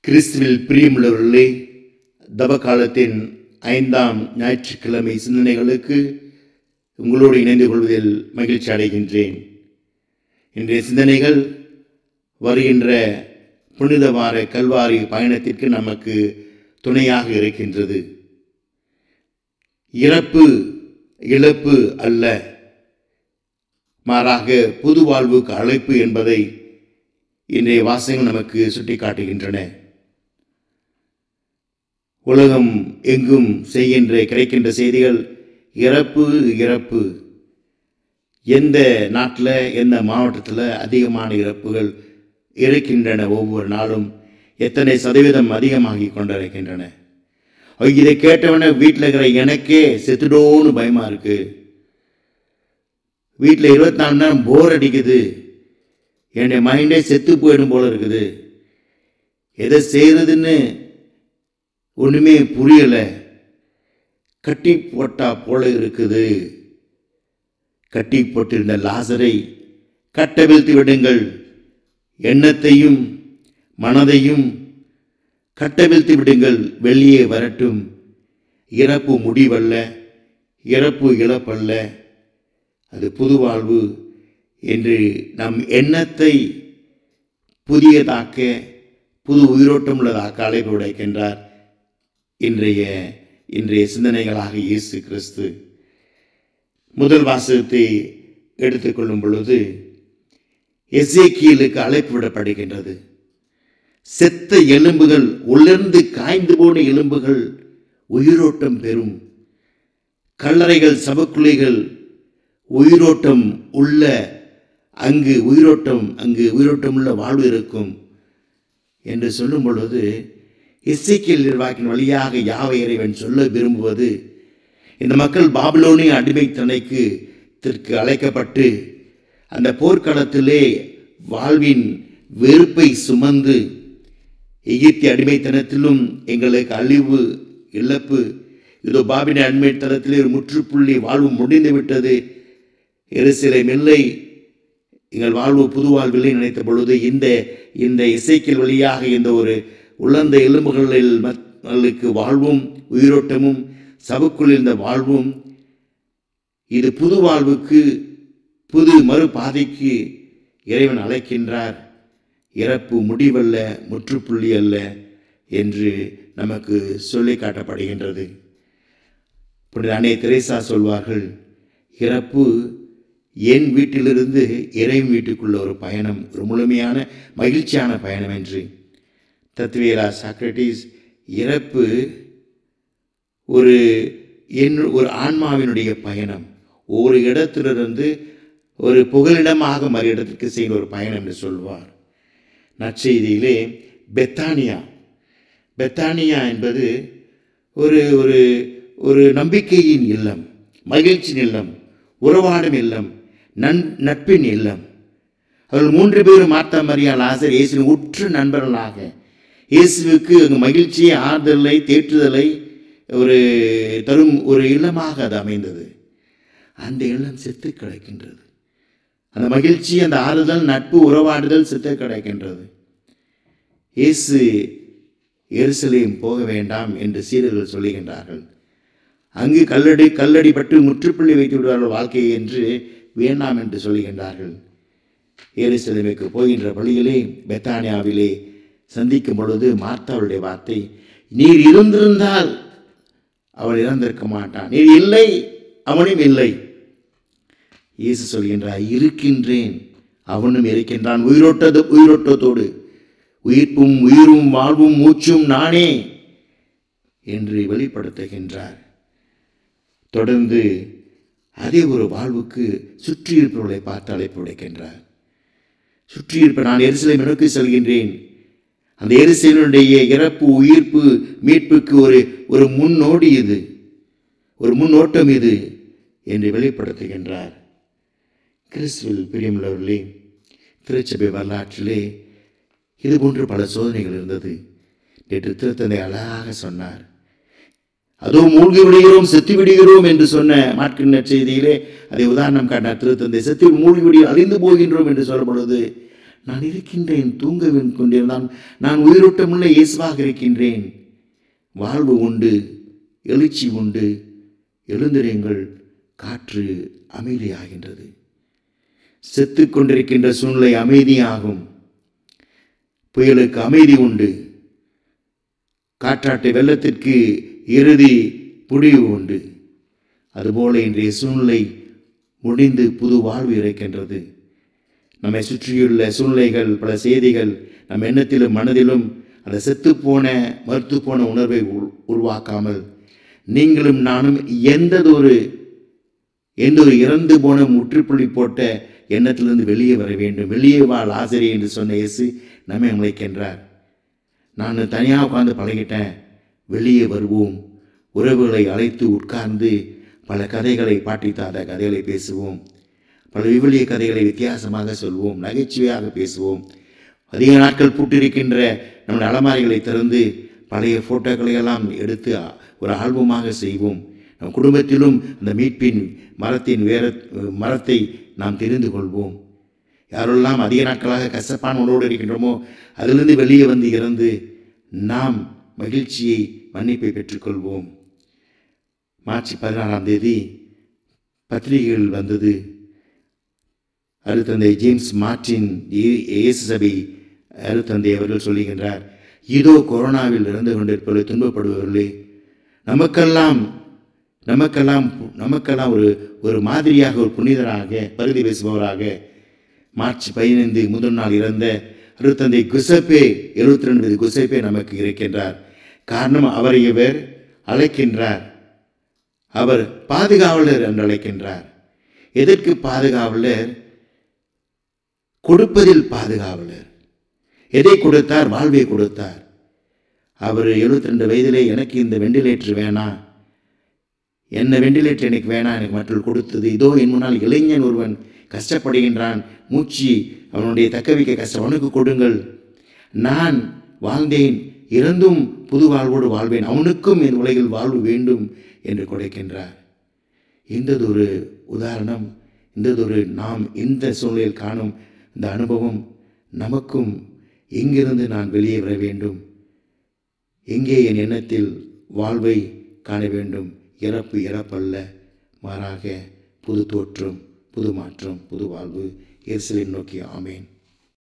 கிறிஸ்துவில் பிரியமுள்ளவர்களே தவக்காலத்தின் ஐந்தாம் ஞாயிற்றுக்கிழமை சிந்தனைகளுக்கு உங்களோடு இணைந்து கொள்வதில் மகிழ்ச்சி அடைகின்றேன் இன்றைய சிந்தனைகள் வருகின்ற புனித வார கல்வாரி பயணத்திற்கு நமக்கு துணையாக இருக்கின்றது இறப்பு இழப்பு அல்ல மாறாக புது வாழ்வுக்கு அழைப்பு என்பதை இன்றைய வாசகங்கள் நமக்கு சுட்டிக்காட்டுகின்றன உலகம் எங்கும் செய்கின்ற கிடைக்கின்ற செய்திகள் இறப்பு இறப்பு எந்த நாட்டில் எந்த மாவட்டத்தில் அதிகமான இறப்புகள் இருக்கின்றன ஒவ்வொரு நாளும் எத்தனை சதவீதம் அதிகமாகி கொண்டிருக்கின்றன இதை கேட்டவன வீட்டில் இருக்கிற எனக்கே செத்துடோன்னு பயமா இருக்கு வீட்டில் இருபத்தி நாலு நேரம் போர் அடிக்குது என்னுடைய மைண்டே செத்து போயிடும் போல இருக்குது எதை செய்யறதுன்னு ஒன்றுமே புரியலை கட்டி போட்டா போல இருக்குது கட்டி போட்டிருந்த லாசரை கட்டவிழ்த்து விடுங்கள் எண்ணத்தையும் மனதையும் கட்டவிழ்த்து விடுங்கள் வெளியே வரட்டும் இறப்பு முடிவல்ல இறப்பு இழப்பல்ல அது புது வாழ்வு என்று நம் எண்ணத்தை புதியதாக்க புது உயிரோட்டம் உள்ளதாக்க அழைப்பு உடைக்கின்றார் இன்றைய இன்றைய சிந்தனைகளாக இயேசு கிறிஸ்து முதல் வாசகத்தை எடுத்துக்கொள்ளும் பொழுது எசேக்கியலுக்கு அழைப்பு விடப்படுகின்றது செத்த எலும்புகள் உலர்ந்து காய்ந்து போன எலும்புகள் உயிரோட்டம் பெறும் கல்லறைகள் சபக்குழிகள் உயிரோட்டம் உள்ள அங்கு உயிரோட்டம் அங்கு உயிரோட்டம் உள்ள வாழ்வு இருக்கும் என்று சொல்லும் பொழுது இசைக்கியல் நிர்வாகின் வழியாக யாவை இறைவன் சொல்ல விரும்புவது இந்த மக்கள் பாபிலோனிய அடிமைத்தனைக்கு திற்கு அழைக்கப்பட்டு அந்த போர்க்களத்திலே வாழ்வின் வெறுப்பை சுமந்து எகிப்திய அடிமைத்தனத்திலும் எங்களுக்கு அழிவு இழப்பு இதோ பாபின அடிமைத்தனத்திலே ஒரு முற்றுப்புள்ளி வாழ்வு முடிந்து விட்டது எருசலேம் இல்லை எங்கள் வாழ்வு புது வாழ்வில்லை நினைத்த பொழுது இந்த இந்த இசைக்கில் வழியாக இந்த ஒரு உலர்ந்த எலும்புகளில் மக்களுக்கு வாழ்வும் உயிரோட்டமும் சபுக்குள் இருந்த வாழ்வும் இது புது வாழ்வுக்கு புது மறுபாதைக்கு இறைவன் அழைக்கின்றார் இறப்பு முடிவல்ல முற்றுப்புள்ளி அல்ல என்று நமக்கு சொல்லி காட்டப்படுகின்றது புனித அன்னை தெரேசா சொல்வார்கள் இறப்பு என் வீட்டிலிருந்து இறைவன் வீட்டுக்குள்ள ஒரு பயணம் ஒரு முழுமையான மகிழ்ச்சியான பயணம் என்று தத்வேலா சாக்ரட்டிஸ் இறப்பு ஒரு என் ஒரு ஆன்மாவினுடைய பயணம் ஒரு இடத்திலிருந்து ஒரு புகலிடமாக மறு இடத்திற்கு செய்கிற ஒரு பயணம் என்று சொல்வார் நற்செய்தியிலே பெத்தானியா பெத்தானியா என்பது ஒரு ஒரு ஒரு நம்பிக்கையின் இல்லம் மகிழ்ச்சியின் இல்லம் உறவாடும் இல்லம் நன் நட்பின் இல்லம் அவர்கள் மூன்று பேரும் மாத்தா மரியா லாசர் இயேசுவின் உற்று நண்பர்களாக இயேசுவுக்கு அங்கு மகிழ்ச்சியை ஆறுதலை தேற்றுதலை ஒரு தரும் ஒரு இல்லமாக அது அமைந்தது அந்த இல்லம் செத்து கிடக்கின்றது அந்த மகிழ்ச்சி அந்த ஆறுதல் நட்பு உறவாடுதல் செத்து கிடக்கின்றது இயேசு எருசலேம் போக வேண்டாம் என்று சீடர்கள் சொல்லுகின்றார்கள் அங்கு கல்லடி கல்லடி பட்டு முற்றுப்புள்ளி வைத்து விடுவார்கள் வாழ்க்கையை என்று வேண்டாம் என்று சொல்லுகின்றார்கள் எருசலேமுக்கு போகின்ற வழியிலே பெத்தானியாவிலே சந்திக்கும் பொழுது மார்த்தாவுடைய வார்த்தை நீர் இருந்திருந்தால் அவன் இறந்திருக்க மாட்டான் நீர் இல்லை அவனும் இல்லை இயேசு சொல்கின்றார் இருக்கின்றேன் அவனும் இருக்கின்றான் உயிரோட்டது உயிரோட்டத்தோடு உயிர்ப்பும் உயிரும் வாழ்வும் மூச்சும் நானே என்று வெளிப்படுத்துகின்றார் தொடர்ந்து அதே ஒரு வாழ்வுக்கு சுற்றியிருப்பவர்களை பார்த்து அழைப்பு உடைக்கின்றார் சுற்றியிருப்ப நான் எரிசலை நோக்கி செல்கின்றேன் அந்த எரிசலுடைய இறப்பு உயிர்ப்பு மீட்புக்கு ஒரு ஒரு முன்னோடி இது ஒரு முன்னோட்டம் இது என்று வெளிப்படுத்துகின்றார் கிறிஸ்துவில் பிரியமுள்ளவர்களே திருச்சபை வரலாற்றிலே இது போன்று பல சோதனைகள் இருந்தது நேற்று திருத்தந்தை அழகாக சொன்னார் அதோ மூழ்கி விடுகிறோம் செத்து விடுகிறோம் என்று சொன்ன மாட்கின்ற செய்தியிலே அதை உதாரணம் காட்டினார் திருத்தந்தை செத்து மூழ்கி விடி அழிந்து போகின்றோம் என்று சொல்லும் பொழுது நான் இருக்கின்றேன் தூங்க கொண்டிருந்தான் நான் உயிரோட்டமுள்ள இயேசுவாக இருக்கின்றேன் வாழ்வு உண்டு எழுச்சி உண்டு எழுந்திருங்கள் காற்று அமைதியாகின்றது செத்து கொண்டிருக்கின்ற சூழ்நிலை அமைதியாகும் புயலுக்கு அமைதி உண்டு காற்றாட்டு வெள்ளத்திற்கு இறுதி முடிவு உண்டு அதுபோல இன்றைய சூழ்நிலை முடிந்து புது வாழ்வு இருக்கின்றது நம்மை சுற்றியுள்ள சூழ்நிலைகள் பல செய்திகள் நம் எண்ணத்திலும் மனதிலும் அந்த செத்துப்போன மறுத்துப்போன உணர்வை உரு- உருவாக்காமல் நீங்களும் நானும் எந்ததொரு எந்த ஒரு இறந்து போன முற்றுப்புள்ளி போட்ட எண்ணத்திலிருந்து வெளியே வர வேண்டும் வெளியே வாழ் ஆசிரியர் என்று சொன்ன இயேசு நம்மை அழைக்கின்றார் நான் தனியாக உட்கார்ந்து பழகிட்டேன் வெளியே வருவோம் உறவுகளை அழைத்து உட்கார்ந்து பல கதைகளை பாட்டித்தாத கதைகளை பேசுவோம் பல விவிலிய கதைகளை வித்தியாசமாக சொல்வோம் நகைச்சுவையாக பேசுவோம் அதிக நாட்கள் பூட்டிருக்கின்ற நம்முடைய அலமாரிகளை திறந்து பழைய ஃபோட்டோக்களை எல்லாம் எடுத்து அ- ஒரு ஆல்பமாக செய்வோம் நம் குடும்பத்திலும் அந்த மீட்பின் மரத்தின் வேற மரத்தை நாம் தெரிந்து கொள்வோம் யாரெல்லாம் அதிக நாட்களாக கசப்பான உணவோடு இருக்கின்றோமோ அதிலிருந்து வெளியே வந்து இறந்து நாம் மகிழ்ச்சியை மன்னிப்பை பெற்றுக்கொள்வோம் மார்ச் பதினாறாம் தேதி பத்திரிகைகள் வந்தது அருத்தந்தை ஜேம்ஸ் மார்டின் இயே- இயேசு சபை அருத்தந்தை அவர்கள் சொல்லுகின்றார் இதோ கொரோனாவில் இறந்து கொண்டிருப்பவர்களை துன்பப்படுபவர்களே நமக்கெல்லாம் நமக்கெல்லாம் நமக்கெல்லாம் ஒரு ஒரு மாதிரியாக ஒரு புனிதராக பருதி பேசுபவராக மார்ச் பதினைந்து முதல் நாள் இறந்த அருத்தந்தை குசப்பே எழுபத்தி ரெண்டு வயது குசப்பே நமக்கு இருக்கின்றார் காரணம் அவரை இவர் அழைக்கின்றார் அவர் பாதுகாவலர் என்று அழைக்கின்றார் எதற்கு பாதுகாவலர் கொடுப்பதில் பாதுகாவலர் எதை கொடுத்தார் வாழ்வை கொடுத்தார் அவர் 72 ரெண்டு வயதிலே எனக்கு இந்த வெண்டிலேட்டர் வேணாம் என்ன வெண்டிலேட்டர் எனக்கு வேணாம் எனக்கு மற்றொரு கொடுத்தது இதோ என் முன்னால் இளைஞன் ஒருவன் கஷ்டப்படுகின்றான் மூச்சு அவனுடைய தக்க வைக்க கஷ்டம் அவனுக்கு கொடுங்கள் நான் வாழ்ந்தேன் இறந்தும் புது வாழ்வோடு வாழ்வேன் அவனுக்கும் என் உலகில் வாழ்வு வேண்டும் என்று கொடுக்கின்றார் இந்ததொரு உதாரணம் இந்ததொரு நாம் இந்த சூழ்நிலையில் காணும் இந்த அனுபவம் நமக்கும் எங்கிருந்து நான் வெளியே வர வேண்டும் எங்கே என் எண்ணத்தில் வாழ்வை காண வேண்டும் இறப்பு இறப்பல்ல மாறாக புது தோற்றம் புது மாற்றம் புது வாழ்வு இயேசுவை நோக்கி ஆமேன்